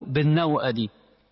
بالنوءة دي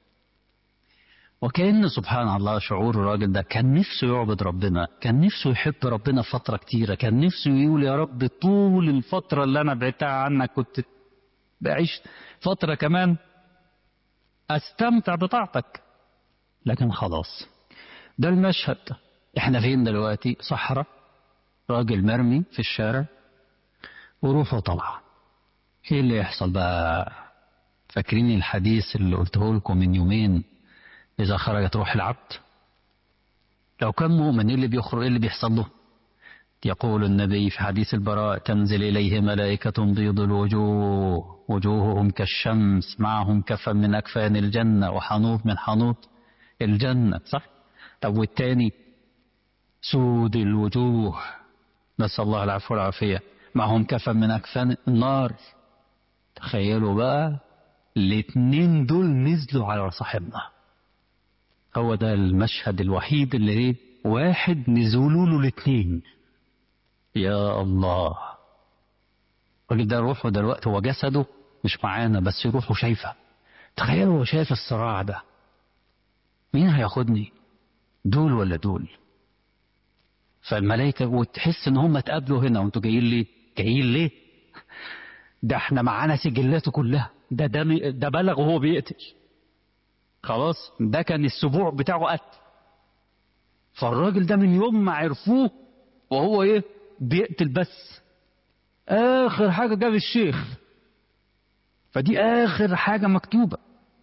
وكأن سبحان الله شعور الراجل ده كان نفسه يعبد ربنا كان نفسه يحب ربنا فترة كتيرة كان نفسه يقول يا رب طول الفترة اللي أنا بعدتها عنك كنت بعيش فترة كمان أستمتع بطاعتك لكن خلاص ده المشهد احنا فين دلوقتي صحراء راجل مرمي في الشارع وروحه طالعة ايه اللي يحصل بقى فاكرين الحديث اللي قلته لكم من يومين إذا خرجت روح العبد لو كان مؤمن إيه اللي بيخرج إيه اللي بيحصل له يقول النبي في حديث البراء تنزل إليه ملائكة بيض الوجوه وجوههم كالشمس معهم كفن من أكفان الجنة وحنوط من حنوط الجنة صح طب والتاني سود الوجوه نسأل الله العفو والعافية معهم كفن من أكفان النار تخيلوا بقى الاتنين دول نزلوا على صاحبنا هو ده المشهد الوحيد اللي ايه واحد نزولوا له الاتنين يا الله الراجل ده روحه دلوقتي هو جسده مش معانا بس روحه شايفه تخيلوا هو شايف الصراع ده مين هياخدني دول ولا دول فالملائكة وتحس ان هم اتقابلوا هنا وانتوا جايين ليه جايين ليه ده احنا معانا سجلاته كلها ده ده ده بلغ وهو بيقتل خلاص ده كان السبوع بتاعه قتل فالراجل ده من يوم ما عرفوه وهو ايه بيقتل بس اخر حاجه جاب الشيخ فدي اخر حاجه مكتوبه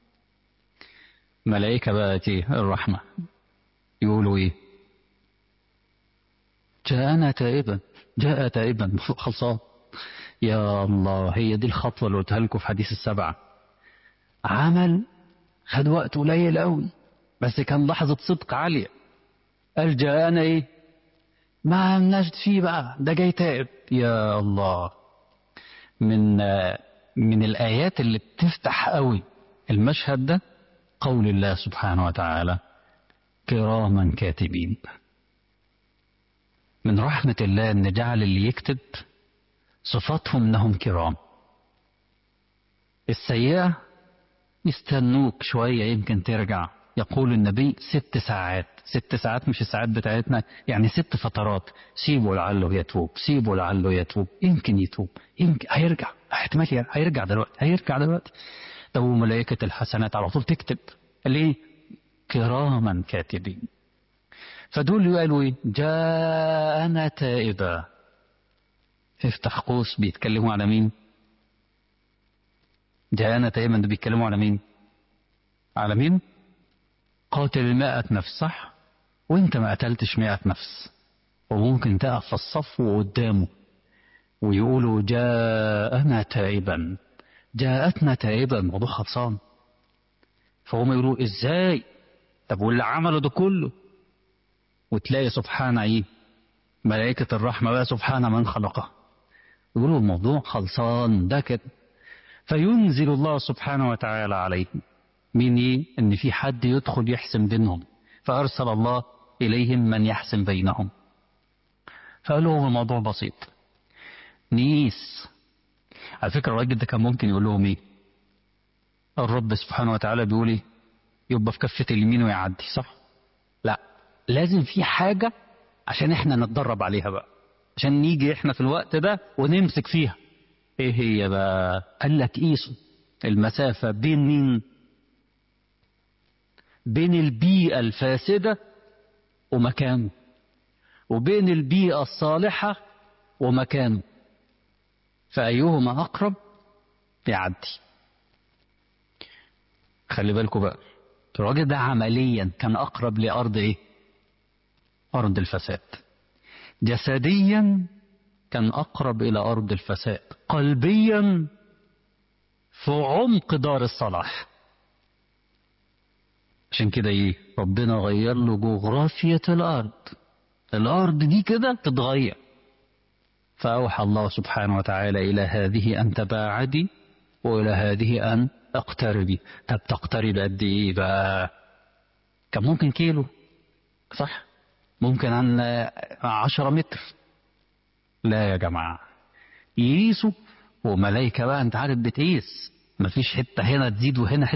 ملائكه بقى ايه الرحمه يقولوا ايه جاءنا تائبا جاء تائبا خلصان يا الله هي دي الخطوه اللي قلتها لكم في حديث السبعه عمل خد وقت قليل قوي بس كان لحظة صدق عالية قال جاءنا ايه ما نجد فيه بقى ده جاي تائب يا الله من من الآيات اللي بتفتح قوي المشهد ده قول الله سبحانه وتعالى كراما كاتبين من رحمة الله أن جعل اللي يكتب صفاتهم أنهم كرام السيئة يستنوك شوية يمكن ترجع يقول النبي ست ساعات ست ساعات مش الساعات بتاعتنا يعني ست فترات سيبوا لعله يتوب سيبوا لعله يتوب يمكن يتوب يمكن هيرجع احتمال هيرجع دلوقتي هيرجع دلوقتي طب وملائكة الحسنات على طول تكتب ليه كراما كاتبين فدول قالوا ايه جاءنا تائبا افتح قوس بيتكلموا على مين جاءنا تائبا ده بيتكلموا على مين على مين قاتل المائة نفس صح وانت ما قتلتش مائة نفس وممكن تقف في الصف وقدامه ويقولوا جاءنا تائبا جاءتنا تائبا الموضوع خلصان فهم يقولوا ازاي طب واللي عمله ده كله وتلاقي سبحان ايه ملائكة الرحمة بقى سبحان من خلقه يقولوا الموضوع خلصان ده كده فينزل الله سبحانه وتعالى عليهم مين ايه ان في حد يدخل يحسم بينهم فارسل الله اليهم من يحسم بينهم فقال لهم الموضوع بسيط نيس على فكره الراجل ده كان ممكن يقول لهم ايه الرب سبحانه وتعالى بيقول ايه يبقى في كفه اليمين ويعدي صح لا لازم في حاجه عشان احنا نتدرب عليها بقى عشان نيجي احنا في الوقت ده ونمسك فيها ايه هي بقى قال لك قيسوا المسافه بين مين بين البيئة الفاسدة ومكانه وبين البيئة الصالحة ومكانه فأيهما أقرب يعدي خلي بالكم بقى الراجل ده عمليا كان أقرب لأرض إيه أرض الفساد جسديا كان أقرب إلى أرض الفساد قلبيا في عمق دار الصلاح عشان كده ايه ربنا غير له جغرافية الأرض الأرض دي كده تتغير فأوحى الله سبحانه وتعالى إلى هذه أن تباعدي وإلى هذه أن اقتربي طب تقترب قد إيه بقى كان ممكن كيلو صح ممكن عن عشرة متر لا يا جماعة يقيسوا وملايكة بقى أنت عارف بتقيس مفيش حتة هنا تزيد وهنا حتة